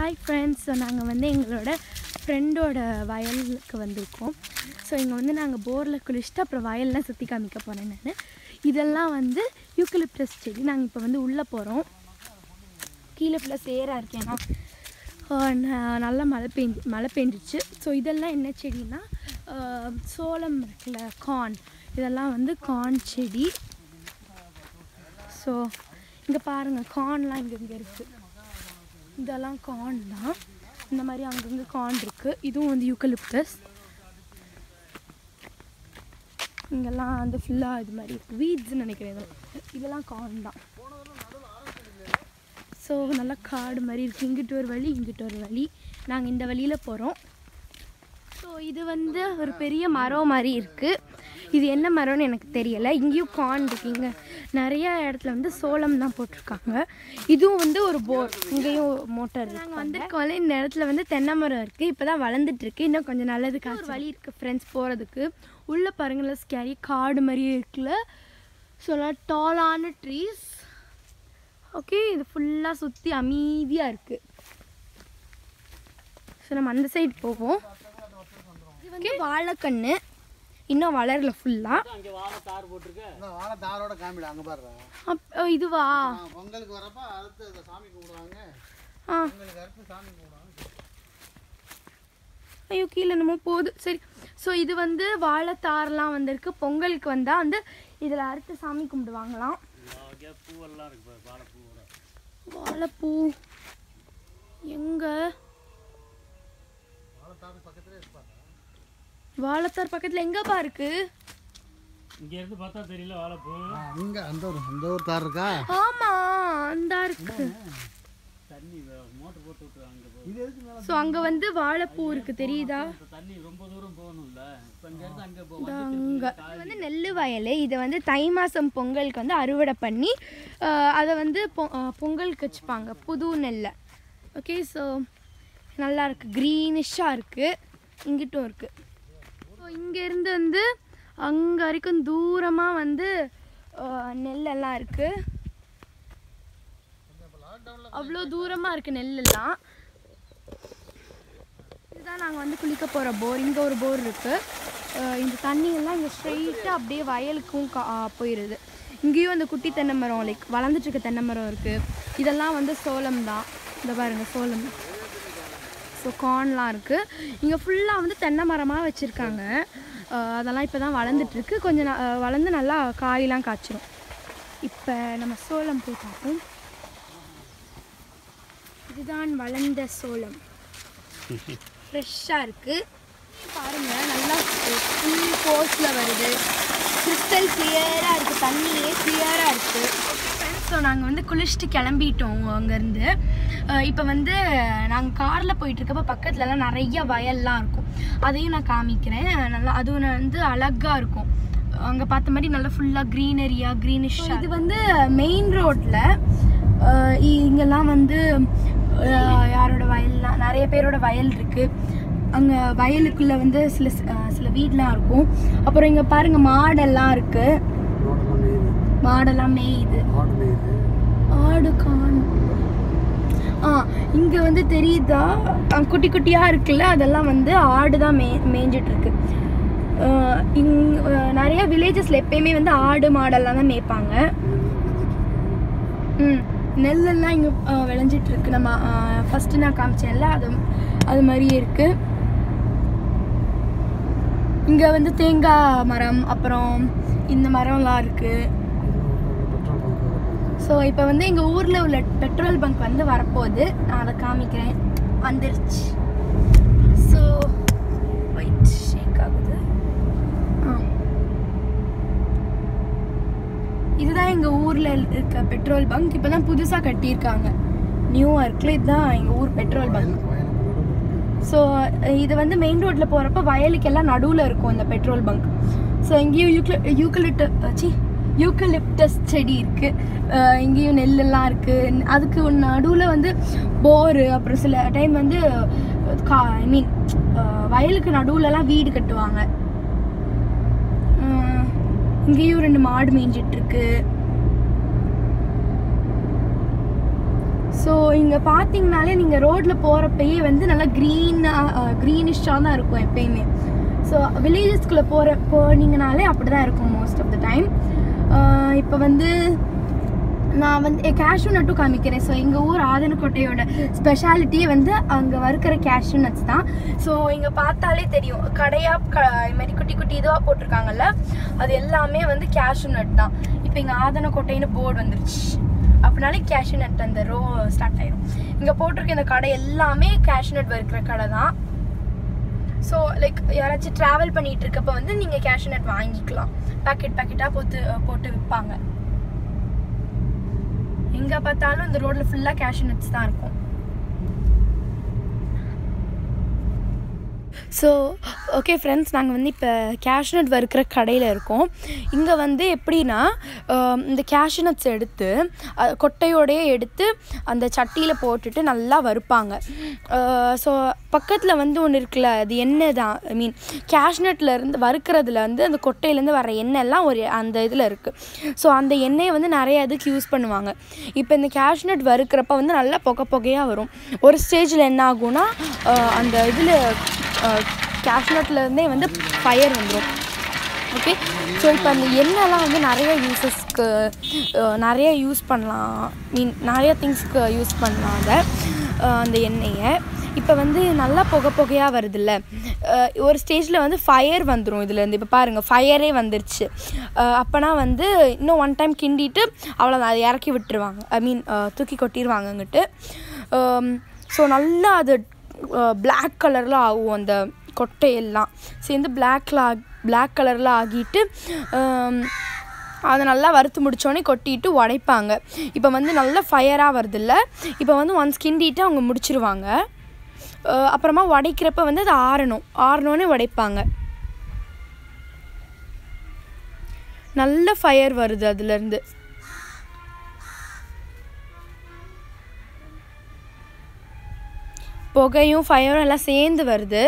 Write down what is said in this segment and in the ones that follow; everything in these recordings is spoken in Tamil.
ஹாய் ஃப்ரெண்ட்ஸ் ஸோ நாங்கள் வந்து எங்களோட ஃப்ரெண்டோட வயலுக்கு வந்திருக்கோம் ஸோ இங்கே வந்து நாங்கள் போரில் குளிச்சுட்டு அப்புறம் வயல்லாம் சுற்றி காமிக்க போகிறேன் நான் இதெல்லாம் வந்து யூக்கலிப்டஸ் செடி நாங்கள் இப்போ வந்து உள்ளே போகிறோம் கீழே ஃபுல்லாக சேராக இருக்கேன்னா நல்லா மழை பெஞ்சு மழை பெஞ்சிச்சு ஸோ இதெல்லாம் என்ன செடினா ஆஹ், சோளம் இருக்குல்ல கார்ன் இதெல்லாம் வந்து கார்ன் செடி ஸோ இங்கே பாருங்கள் கார்ன்லாம் இங்கே இங்கே இருக்குது இதெல்லாம் கார்ன் தான் இந்த மாதிரி அங்கங்கே கார்ன் இருக்குது இதுவும் வந்து யூக்கலிப்டஸ் இங்கெல்லாம் வந்து ஃபுல்லாக இது மாதிரி இருக்குது வீட்ஸ்ன்னு நினைக்கிறேன் இதெல்லாம். இதெல்லாம் கார்ன் தான் ஸோ நல்லா காடு மாதிரி இருக்குது இங்கிட்டு ஒரு வழி இங்கிட்டு ஒரு வழி நாங்கள் இந்த வழியில் போகிறோம் ஸோ இது வந்து ஒரு பெரிய மரம் மாதிரி இருக்குது இது என்ன மரம்னு எனக்கு தெரியலை இங்கேயும் கார்ன் இருக்கு இங்கே நிறைய இடத்துல வந்து சோளம் தான் போட்டிருக்காங்க இதுவும் வந்து ஒரு போர் இங்கேயும் மோட்டார் நாங்கள் வந்திருக்கோம்ல இந்த இடத்துல வந்து தென்னை மரம் இருக்குது இப்போ தான் வளர்ந்துட்டு இருக்கு இன்னும் கொஞ்சம் நல்லதுக்கு ஒரு வழி இருக்குது ஃப்ரெண்ட்ஸ் போகிறதுக்கு உள்ளே பாருங்களேன் ஸ்கேரி காடு மாதிரியே இருக்குல்ல ஸோ நல்லா டாலான ட்ரீஸ் ஓகே இது ஃபுல்லாக சுற்றி அமைதியாக இருக்குது ஸோ நம்ம அந்த சைடு போவோம் இது வந்து வாழைக்கண்ணு இன்னும் வளரல ஃபுல்லாக அங்கே வாழை தார் போட்டிருக்க இந்த வாழை தாரோட காமிடா அங்கே பாருடா அப் ஓ, இதுவா ஆ, பொங்கலுக்கு வரப்ப அறுத்து அதை சாமி கும்பிடுவாங்க ஆ பொங்கலுக்கு அறுத்து சாமி கும்பிடுவாங்க ஐயோ கீழே என்னமோ போகுது சரி ஸோ இது வந்து வாழைத்தாரெலாம் வந்திருக்கு பொங்கலுக்கு வந்தால் வந்து இதில் அறுத்து சாமி கும்பிடுவாங்களாம் அங்கே பூவெல்லாம் இருக்கு பாரு, வாழைப்பூவோட வாழைப்பூ எங்கே வாழைத்தாரு பக்கத்துலேயே இருப்பாங்க வாழைத்தார் பக்கத்தில் எங்கேப்பா இருக்கு இங்கே இருந்து பார்த்தா தெரியல வாழைப்பூ இங்கே அந்த ஒரு அந்த ஒரு தார் இருக்கா ஆமாம் அந்த இருக்கு தண்ணி மோட்டர் போட்டு விட்டுருவாங்க அங்கே போய் இது எதுக்கு மேலே ஸோ அங்கே வந்து வாழைப்பூ இருக்கு தெரியுதா இப்போ தண்ணி ரொம்ப தூரம் போகணும்ல இப்போ இங்கே இருந்து அங்கே போ அங்கே இது வந்து நெல் வயல் இதை வந்து தை மாதம் பொங்கலுக்கு வந்து அறுவடை பண்ணி ஆஹ், அதை வந்து பொ ஆஹ், பொங்கலுக்கு வச்சுப்பாங்க புது நெல்லை ஓகே ஸோ நல்லா இருக்குது க்ரீனிஷாக இருக்குது இங்கிட்டும் இருக்குது ஸோ இங்கேருந்து வந்து அங்கே வரைக்கும் தூரமாக வந்து ஆஹ், நெல்லெல்லாம் இருக்குது அவ்வளோ தூரமாக இருக்குது நெல்லெல்லாம் இதுதான் நாங்கள் வந்து குளிக்க போகிற போர் இங்கே ஒரு போர் இருக்குது இந்த தண்ணியெல்லாம் இங்கே ஸ்ட்ரெயிட்டாக அப்படியே வயலுக்கும் கா- ஆ, போயிடுது இங்கேயும் அந்த குட்டி தென்னை மரம் லைக் வளர்ந்துட்டு இருக்க தென்னை மரம் இருக்குது இதெல்லாம் வந்து சோளம் தான் இந்த பாருங்க சோளம் ஸோ கார்ன்லாம் இருக்குது இங்கே ஃபுல்லாக வந்து தென்னை மரமாக வச்சுருக்காங்க அதெல்லாம் இப்போ தான் வளர்ந்துட்டுருக்கு கொஞ்சம் ந- ஆ, வளர்ந்து நல்லா காயெலாம் காய்ச்சிரும் இப்போ நம்ம சோளம் போய் பார்ப்போம் இதுதான் வளர்ந்த சோளம் ஃப்ரெஷ்ஷாக இருக்குது பாருங்கள் நல்லா ஃபுல் ஃபோர்ஸில் வருது கிறிஸ்டல் கிளியராக இருக்குது தண்ணியே கிளியராக இருக்குது ஸோ நாங்கள் வந்து குளிச்சுட்டு கிளம்பிட்டோம் அங்கேருந்து இப்போ வந்து நாங்கள் காரில் போயிட்டுருக்கப்ப பக்கத்துலலாம் நிறைய வயல்லாம் இருக்கும் அதையும் நான் காமிக்கிறேன் நல்லா அதுவும் வந்து அழகாக இருக்கும் அங்கே பார்த்த மாதிரி நல்லா ஃபுல்லாக க்ரீனரியாக க்ரீனிஷ் இது வந்து மெயின் ரோட்டில் இங்கெல்லாம் வந்து அஹ், யாரோட வயல்லாம் நிறைய பேரோட வயல் இருக்குது அங்கே வயலுக்குள்ளே வந்து சில அஹ், சில வீடெலாம் இருக்கும் அப்புறம் இங்கே பாருங்கள் மாடெல்லாம் இருக்குது ரோடெல்லாம் மேயுது மாடெல்லாம் மேயுது மாடு மேயுது ஆடு காணும் ஆ இங்கே வந்து தெரியுதா அ, குட்டி குட்டியாக இருக்குல்ல அதெல்லாம் வந்து ஆடு தான் மே மேய்ஞ்சிட்டு இருக்கு அஹ் இங் அஹ் நிறைய வில்லேஜஸில் எப்பயுமே வந்து ஆடு மாடெல்லாம் தான் மேய்ப்பாங்க ம் நெல்லெல்லாம் இங்கே விளைஞ்சிட்டு இருக்கு நம்ம ஃபஸ்ட்டு நான் காமிச்சேன்ல அது அது மாதிரியே இருக்கு இங்கே வந்து தேங்காய் மரம் அப்புறம் இந்த மரம்லாம் இருக்குது பெட்ரோல் பங்க் ஸோ இப்போ வந்து எங்கள் ஊரில் உள்ள பெட்ரோல் பங்க் வந்து வரப்போகுது நான் அதை காமிக்கிறேன் வந்துருச்சு ஸோ ஒயிட் ஷேக் ஆகுது ஆ இதுதான் எங்கள் ஊரில் இருக்க பெட்ரோல் பங்க் இப்போ தான் புதுசாக கட்டியிருக்காங்க நியூவாக இருக்குல்ல இதுதான் எங்கள் ஊர் பெட்ரோல் பங்க் வயலுக்கு நடுவில் இருக்கு ஸோ இது வந்து மெயின் ரோட்டில் போகிறப்ப வயலுக்கெல்லாம் நடுவில் இருக்கும் இந்த பெட்ரோல் பங்க் ஸோ இங்கேயும் யூக்ல யூக்கலிட்டு சி யூக்கலிப்டஸ் செடி இருக்குது இங்கேயும் நெல்லெல்லாம் இருக்குது அதுக்கு நடுவில் வந்து போரு அப்புறம் சில டைம் வந்து கா ஐ மீன் வயலுக்கு நடுவுலலாம் வீடு கட்டுவாங்க அஹ், இங்கேயும் ரெண்டு மாடு மேய்ஞ்சிட்டு இருக்கு ஸோ ஸோ இங்கே பார்த்தீங்கனாலே நீங்கள் ரோட்டில் போகிறப்பயே வந்து நல்லா க்ரீனாக க்ரீனிஷாக தான் இருக்கும் எப்பயுமே ஸோ வில்லேஜஸ்குள்ளே போகிற போனீங்கனாலே அப்படி தான் இருக்கும் மோஸ்ட் ஆஃப் த டைம் இப்போ வந்து நான் வந்து கேஷ்யூ நட்டும் காமிக்கிறேன் ஸோ எங்கள் ஊர் ஆதனக்கோட்டையோட ஸ்பெஷாலிட்டியே வந்து அங்கே வறுக்கிற கேஷ்யூ நட்ஸ் தான் ஸோ இங்கே பார்த்தாலே தெரியும் கடையாக க இது மாதிரி குட்டி குட்டி இதுவாக போட்டிருக்காங்கல்ல அது எல்லாமே வந்து கேஷ்யூ நட் தான் இப்போ இங்கே ஆதனக்கோட்டைன்னு போர்டு வந்துருச்சு அப்படினாலே கேஷ்யூ நட் அந்த ரோ ஸ்டார்ட் ஆயிடும் இங்கே போட்டிருக்க இந்த கடை எல்லாமே கேஷ்யூ நட் வறுக்கிற கடை தான் ஸோ லைக் யாராச்சும் ட்ராவல் பண்ணிட்டு இருக்கப்ப வந்து நீங்கள் கேஷ்யூ நட் வாங்கிக்கலாம் பேக்கெட் பேக்கெட்டாக போட்டு போட்டு விற்பாங்க எங்கே பார்த்தாலும் இந்த ரோட்டில் ஃபுல்லாக கேஷ்யூ நட்ஸ் தான் இருக்கும் ஸோ ஓகே ஃப்ரெண்ட்ஸ் நாங்கள் வந்து இப்போ கேஷ்நட் வறுக்கிற கடையில் இருக்கோம் இங்கே வந்து எப்படின்னா ஆம், இந்த கேஷ்நட்ஸ் எடுத்து அஹ், கொட்டையோடையே எடுத்து அந்த சட்டியில் போட்டுட்டு நல்லா வறுப்பாங்க ஸோ பக்கத்தில் வந்து ஒன்று இருக்குல்ல அது எண்ணெய் தான் ஐ மீன் இருந்து வறுக்கிறதுல வந்து அந்த கொட்டையிலேருந்து வர எண்ணெய் எல்லாம் ஒரு அந்த இதில் இருக்குது ஸோ அந்த எண்ணெயை வந்து நிறைய இதுக்கு யூஸ் பண்ணுவாங்க இப்போ இந்த கேஷ்நட் வறுக்கிறப்ப வந்து நல்லா புகை புகையாக வரும் ஒரு ஸ்டேஜில் என்ன ஆகும்னா அஹ், அந்த இதில் கேஷ்நட்லேருந்தே வந்து ஃபயர் வந்துடும் ஓகே ஸோ இப்போ அந்த எண்ணெய்லாம் வந்து நிறைய யூசஸ்க்கு நிறைய யூஸ் பண்ணலாம் மீன் நிறைய திங்ஸ்க்கு யூஸ் பண்ணலாம் அதை அஹ், அந்த எண்ணெயை இப்போ வந்து நல்லா புகை புகையாக வருதுல்ல அஹ், ஒரு ஸ்டேஜில் வந்து ஃபயர் வந்துடும் இதுலேருந்து இப்போ பாருங்கள் ஃபயரே வந்துருச்சு அஹ், அப்போனா வந்து இன்னும் ஒன் டைம் கிண்டிட்டு அவ்வளோதான் அதை இறக்கி விட்டுருவாங்க ஐ மீன் தூக்கி கொட்டிடுவாங்க அங்கிட்டு ஸோ நல்லா அது பிளாக் கலரில் ஆகும் அந்த கொட்டையெல்லாம் சேர்ந்து பிளாக்ல பிளாக் கலரில் ஆகிட்டு ஆம், அதை நல்லா வறுத்து முடிச்சோடனே கொட்டிட்டு உடைப்பாங்க இப்போ வந்து நல்லா ஃபயராக வருதுல்ல இப்போ வந்து ஒன்ஸ் கிண்டிட்டு அவங்க முடிச்சிருவாங்க அஹ் அப்புறமா உடைக்கிறப்ப வந்து அது ஆறணும் ஆறணுன்னே உடைப்பாங்க நல்ல ஃபயர் வருது அதுலேருந்து புகையும் ஃபயரும் எல்லாம் சேர்ந்து வருது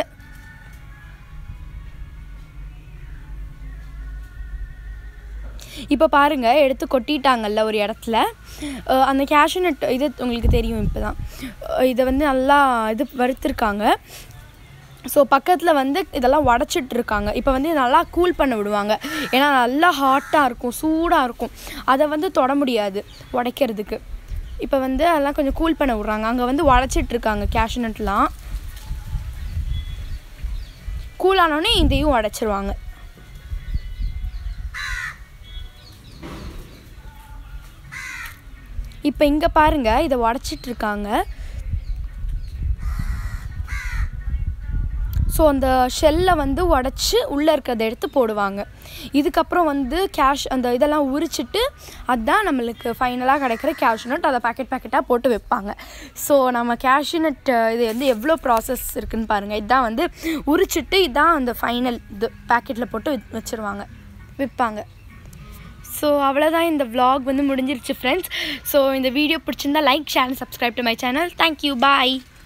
இப்போ பாருங்க எடுத்து கொட்டிட்டாங்கல்ல ஒரு இடத்துல அஹ் அந்த cashew nut இது உங்களுக்கு தெரியும் இப்போ தான் இதை வந்து நல்லா இது வறுத்துருக்காங்க ஸோ பக்கத்தில் வந்து இதெல்லாம் உடச்சிட்டு இருக்காங்க இப்போ வந்து இதை நல்லா கூல் பண்ண விடுவாங்க ஏன்னா நல்லா ஹாட்டாக இருக்கும் சூடாக இருக்கும் அதை வந்து தொட முடியாது உடைக்கிறதுக்கு இப்போ வந்து அதெல்லாம் கொஞ்சம் கூல் பண்ண விட்றாங்க அங்கே வந்து உடச்சிட்டு இருக்காங்க cashew nutலாம் கூல் ஆனோடனே இதையும் உடச்சிருவாங்க இப்போ இங்கே பாருங்க இதை உடச்சிட்டு இருக்காங்க ஸோ அந்த ஷெல்லை வந்து உடச்சி உள்ளே இருக்கிறத எடுத்து போடுவாங்க இதுக்கப்புறம் வந்து கேஷ் அந்த இதெல்லாம் உரிச்சிட்டு அதுதான் நம்மளுக்கு ஃபைனலாக கிடைக்கிற கேஷ்யூநட் அதை பேக்கெட் பேக்கெட்டாக போட்டு வைப்பாங்க ஸோ நம்ம கேஷ்யூநட் இது வந்து எவ்வளோ ப்ராசஸ் இருக்குன்னு பாருங்கள் இதுதான் வந்து உரிச்சிட்டு இதுதான் அந்த ஃபைனல் இது பேக்கெட்டில் போட்டு வச்- வச்சிருவாங்க விற்பாங்க ஸோ அவ்வளோதான் இந்த vlog வந்து முடிஞ்சிருச்சு ஃப்ரெண்ட்ஸ் ஸோ இந்த வீடியோ பிடிச்சிருந்தா like share subscribe to my channel thank you bye